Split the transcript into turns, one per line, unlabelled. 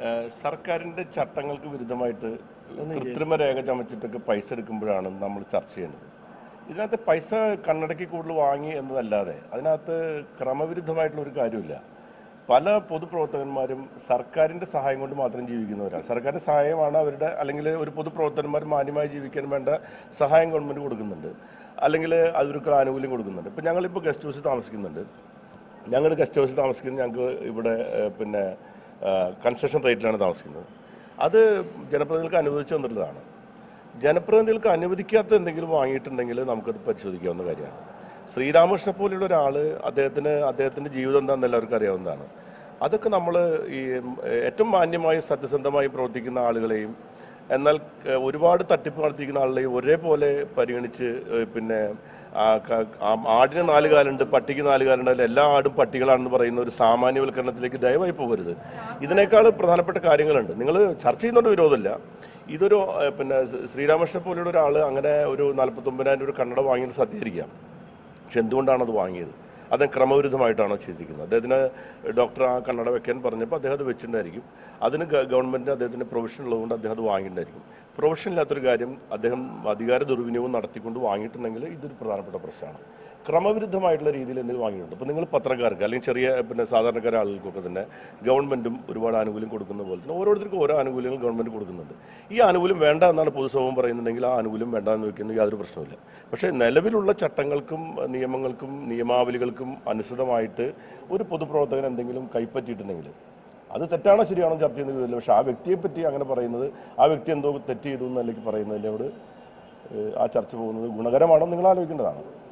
ഏഹ് സർക്കാരിന്റെ ചട്ടങ്ങൾക്ക് വിരുദ്ധമായിട്ട് കൃത്രിമ രേഖ ചമച്ചിട്ടൊക്കെ പൈസ എടുക്കുമ്പോഴാണ് നമ്മൾ ചർച്ച ചെയ്യുന്നത് ഇതിനകത്ത് പൈസ കണ്ണടക്കി കൂടുതൽ വാങ്ങി എന്നതല്ലാതെ അതിനകത്ത് ക്രമവിരുദ്ധമായിട്ടുള്ള ഒരു കാര്യമില്ല പല പൊതുപ്രവർത്തകന്മാരും സർക്കാരിന്റെ സഹായം കൊണ്ട് മാത്രം ജീവിക്കുന്നവരാണ് സർക്കാരിന്റെ സഹായമാണ് അവരുടെ അല്ലെങ്കിൽ ഒരു പൊതുപ്രവർത്തകന്മാർ മാന്യമായി ജീവിക്കാൻ വേണ്ട സഹായം ഗവൺമെന്റ് കൊടുക്കുന്നുണ്ട് അല്ലെങ്കിൽ അതൊരു ആനുകൂല്യം കൊടുക്കുന്നുണ്ട് ഇപ്പം ഞങ്ങളിപ്പോൾ ഗസ്റ്റ് ഹൗസിൽ താമസിക്കുന്നുണ്ട് ഞങ്ങൾ ഗസ്റ്റ് ഹൗസിൽ താമസിക്കുന്നത് ഞങ്ങൾക്ക് ഇവിടെ ഏഹ്, പിന്നെ കൺസെഷൻ റേറ്റിലാണ് താമസിക്കുന്നത് അത് ജനപ്രതിനിധികൾക്ക് അനുവദിച്ചു തന്നിട്ടുള്ളതാണ് ജനപ്രതിനിധികൾക്ക് അനുവദിക്കാത്ത എന്തെങ്കിലും വാങ്ങിയിട്ടുണ്ടെങ്കിൽ നമുക്കത് പരിശോധിക്കാവുന്ന കാര്യമാണ് ശ്രീരാമകൃഷ്ണനെ പോലെയുള്ള ഒരാൾ അദ്ദേഹത്തിന് അദ്ദേഹത്തിൻ്റെ ജീവിതം എന്താണെന്ന് എല്ലാവർക്കും അറിയാവുന്നതാണ് അതൊക്കെ നമ്മൾ ഈ ഉം, ഏറ്റവും മാന്യമായും സത്യസന്ധമായും പ്രവർത്തിക്കുന്ന ആളുകളെയും എന്നാൽ ഏഹ്, ഒരുപാട് തട്ടിപ്പ് നടത്തിക്കുന്ന ആളുകളെയും ഒരേപോലെ പരിഗണിച്ച് ഏഹ്, പിന്നെ ആ ക- ആ ആടിന് നാല് കാലുണ്ട് പട്ടിക്ക് നാല് കാലുണ്ട് അതിൽ എല്ലാ ആടും പട്ടികളാണെന്ന് പറയുന്ന ഒരു സാമാന്യവൽക്കരണത്തിലേക്ക് ദയവായി പോകരുത് ഇതിനേക്കാൾ പ്രധാനപ്പെട്ട കാര്യങ്ങളുണ്ട് നിങ്ങൾ ചർച്ച ചെയ്യുന്നതുകൊണ്ട് വിരോധമില്ല ഇതൊരു ഏഹ്, പിന്നെ ശ്രീ- ശ്രീരാമകൃഷ്ണനെ പോലെയുള്ള ഒരാൾ അങ്ങനെ ഒരു നാൽപ്പത്തൊമ്പതിനായിരം ഒരു കണ്ണട വാങ്ങിയത് സത്യമായിരിക്കാം പക്ഷെ എന്തുകൊണ്ടാണ് അത് വാങ്ങിയത് അത് ക്രമവിരുദ്ധമായിട്ടാണോ ചെയ്തിരിക്കുന്നത് അദ്ദേഹത്തിന് ഡോക്ടർ ആ കണ്ണട വെക്കാൻ പറഞ്ഞപ്പോൾ അദ്ദേഹം അത് വെച്ചിട്ടുണ്ടായിരിക്കും അതിന് ഗ- ഗവൺമെൻറ് അദ്ദേഹത്തിന് പ്രൊവിഷൻ ഉള്ളതുകൊണ്ട് അദ്ദേഹം അത് വാങ്ങിയിട്ടുണ്ടായിരിക്കും പ്രൊവിഷൻ ഇല്ലാത്തൊരു കാര്യം അദ്ദേഹം അധികാര ദുർവിനിയോഗം നടത്തിക്കൊണ്ട് വാങ്ങിയിട്ടുണ്ടെങ്കിൽ ഇതൊരു പ്രധാനപ്പെട്ട പ്രശ്നമാണ് ക്രമവിരുദ്ധമായിട്ടുള്ള രീതിയിൽ എന്തെങ്കിലും വാങ്ങിയിട്ടുണ്ട് അപ്പോൾ നിങ്ങൾ പത്രക്കാർക്ക് അല്ലെങ്കിൽ ചെറിയ പിന്നെ സാധാരണക്കാര ആളുകൾക്കൊക്കെ തന്നെ ഗവൺമെൻറ്റും ഒരുപാട് ആനുകൂല്യം കൊടുക്കുന്ന പോലെ തന്നെ ഓരോരുത്തർക്കും ഓരോ ആനുകൂല്യങ്ങൾ ഗവൺമെൻറ് കൊടുക്കുന്നുണ്ട് ഈ ആനുകൂല്യം വേണ്ട എന്നാണ് പൊതുസമൂഹം പറയുന്നുണ്ടെങ്കിൽ ആ ആനുകൂല്യം വേണ്ട എന്ന് വെക്കുന്നത് യാതൊരു പ്രശ്നമില്ല പക്ഷേ നിലവിലുള്ള ചട്ടങ്ങൾക്കും നിയമങ്ങൾക്കും നിയമാവലികൾക്കും അനുസൃതമായിട്ട് ഒരു പൊതുപ്രവർത്തകൻ എന്തെങ്കിലും കൈപ്പറ്റിയിട്ടുണ്ടെങ്കിൽ അത് തെറ്റാണോ ശരിയാണോ ചർച്ച ചെയ്യുന്നത് ഇതില്ല പക്ഷേ ആ വ്യക്തിയെ പറ്റി അങ്ങനെ പറയുന്നത് ആ വ്യക്തി എന്തോ തെറ്റ് ചെയ്തു എന്നല്ലെങ്കിൽ പറയുന്നതിനോട് ഏഹ്, ആ ചർച്ച പോകുന്നത് ഗുണകരമാണോ നിങ്ങൾ ആലോചിക്കേണ്ടതാണ്